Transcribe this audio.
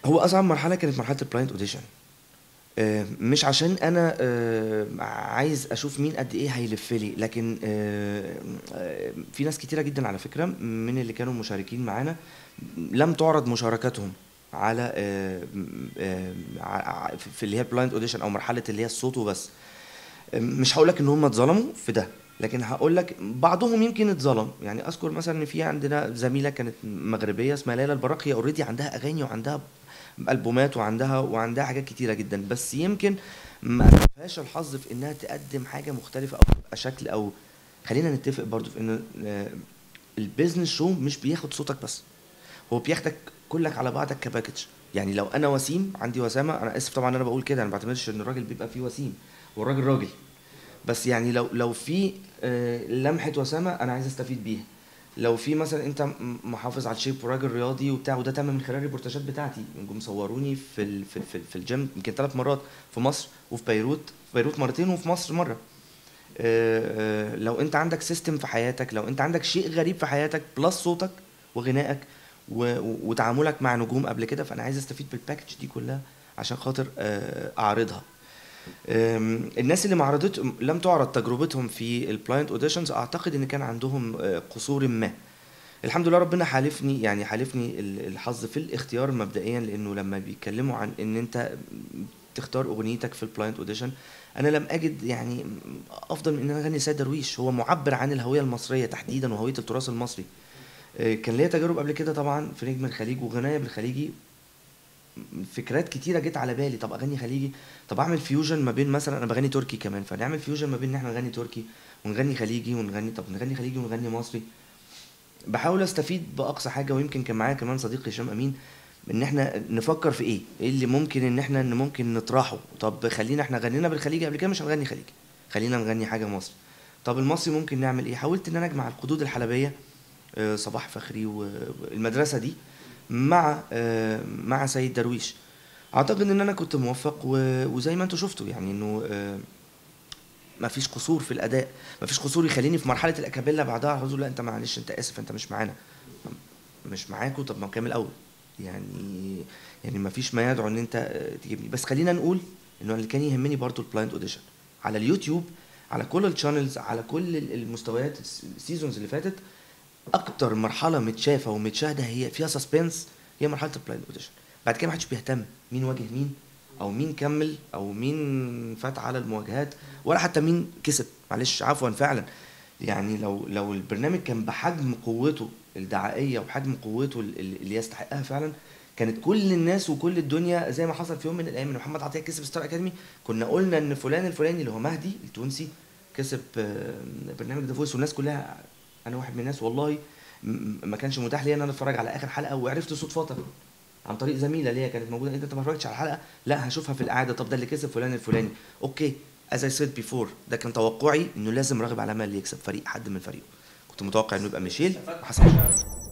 هو اصعب مرحله كانت مرحله البلايند اوديشن مش عشان انا آه، عايز اشوف مين قد ايه هيلف لي لكن آه، آه، في ناس كتيره جدا على فكره من اللي كانوا مشاركين معانا لم تعرض مشاركاتهم على آه، آه، ع- في اللي هي بلايند اوديشن او مرحله اللي هي الصوت وبس مش هقول لك ان هم اتظلموا في ده لكن هقول لك بعضهم يمكن اتظلم يعني اذكر مثلا ان في عندنا زميله كانت مغربيه اسمها ليلى البراق هي اوريدي عندها اغاني وعندها البومات وعندها وعندها حاجات كتيره جدا بس يمكن ما فيهاش الحظ في انها تقدم حاجه مختلفه او تبقى شكل او خلينا نتفق برضو في ان آه، البيزنس شو مش بياخد صوتك بس هو بياخدك كلك على بعضك كباكج يعني لو انا وسيم عندي وسامه انا اسف طبعا انا بقول كده انا ما بعتمدش ان الراجل بيبقى فيه وسيم والراجل راجل بس يعني لو لو في آه، لمحه وسامه انا عايز استفيد بيها لو في مثلا انت م- محافظ على الشيب وراجل رياضي وبتاع وده تم من خلال الريبورتاجات بتاعتي جم صوروني في ال في, في, في الجيم يمكن ثلاث مرات في مصر وفي بيروت في بيروت مرتين وفي مصر مره آه، آه، لو انت عندك سيستم في حياتك لو انت عندك شيء غريب في حياتك بلس صوتك وغنائك و- و- وتعاملك مع نجوم قبل كده فانا عايز استفيد بالباكج دي كلها عشان خاطر آه، اعرضها أم، الناس اللي ما عرضت لم تعرض تجربتهم في البلايند اوديشنز اعتقد ان كان عندهم آه، قصور ما الحمد لله ربنا حالفني يعني حالفني ال- الحظ في الاختيار مبدئيا لانه لما بيتكلموا عن ان انت تختار اغنيتك في البلايند اوديشن انا لم اجد يعني افضل من ان انا اغني سيد درويش هو معبر عن الهويه المصريه تحديدا وهويه التراث المصري آه، كان ليا تجارب قبل كده طبعا في نجم الخليج وغنايه بالخليجي فكرات كتيره جت على بالي طب اغني خليجي طب اعمل فيوجن ما بين مثلا انا بغني تركي كمان فنعمل فيوجن ما بين ان احنا نغني تركي ونغني خليجي ونغني طب نغني خليجي ونغني مصري بحاول استفيد باقصى حاجه ويمكن كان معايا كمان صديقي هشام امين ان احنا نفكر في ايه ايه اللي ممكن ان احنا ان ممكن نطرحه طب خلينا احنا غنينا بالخليجي قبل كده مش هنغني خليجي خلينا نغني حاجه مصري طب المصري ممكن نعمل ايه حاولت ان انا اجمع القدود الحلبيه آه، صباح فخري والمدرسه دي مع آه، مع سيد درويش اعتقد ان انا كنت موفق و- وزي ما انتم شفتوا يعني انه آه، ما فيش قصور في الاداء ما فيش قصور يخليني في مرحله الاكابيلا بعدها اقول لا انت معلش انت اسف انت مش معانا مش معاكوا طب ما كامل اول يعني يعني ما فيش ما يدعو ان انت آه، تجيبني بس خلينا نقول انه اللي كان يهمني برضو البلايند اوديشن على اليوتيوب على كل الشانلز على كل ال- المستويات الس- السيزونز اللي فاتت اكتر مرحله متشافه ومتشاهده هي فيها سسبنس هي مرحله البلايند اوديشن بعد كده ما حدش بيهتم مين واجه مين او مين كمل او مين فات على المواجهات ولا حتى مين كسب معلش عفوا فعلا يعني لو لو البرنامج كان بحجم قوته الدعائيه وبحجم قوته ال- ال- اللي يستحقها فعلا كانت كل الناس وكل الدنيا زي ما حصل في يوم من الايام ان محمد عطيه كسب ستار اكاديمي كنا قلنا ان فلان الفلاني اللي هو مهدي التونسي كسب آه، برنامج ذا فويس والناس كلها انا واحد من الناس والله م- ما كانش متاح لي ان انا اتفرج على اخر حلقه وعرفت صدفه عن طريق زميله ليا كانت موجوده انت ما اتفرجتش على الحلقه لا هشوفها في الاعاده طب ده اللي كسب فلان الفلاني اوكي as I said before ده كان توقعي انه لازم راغب علامه اللي يكسب فريق حد من فريقه كنت متوقع انه يبقى ميشيل ما حصلش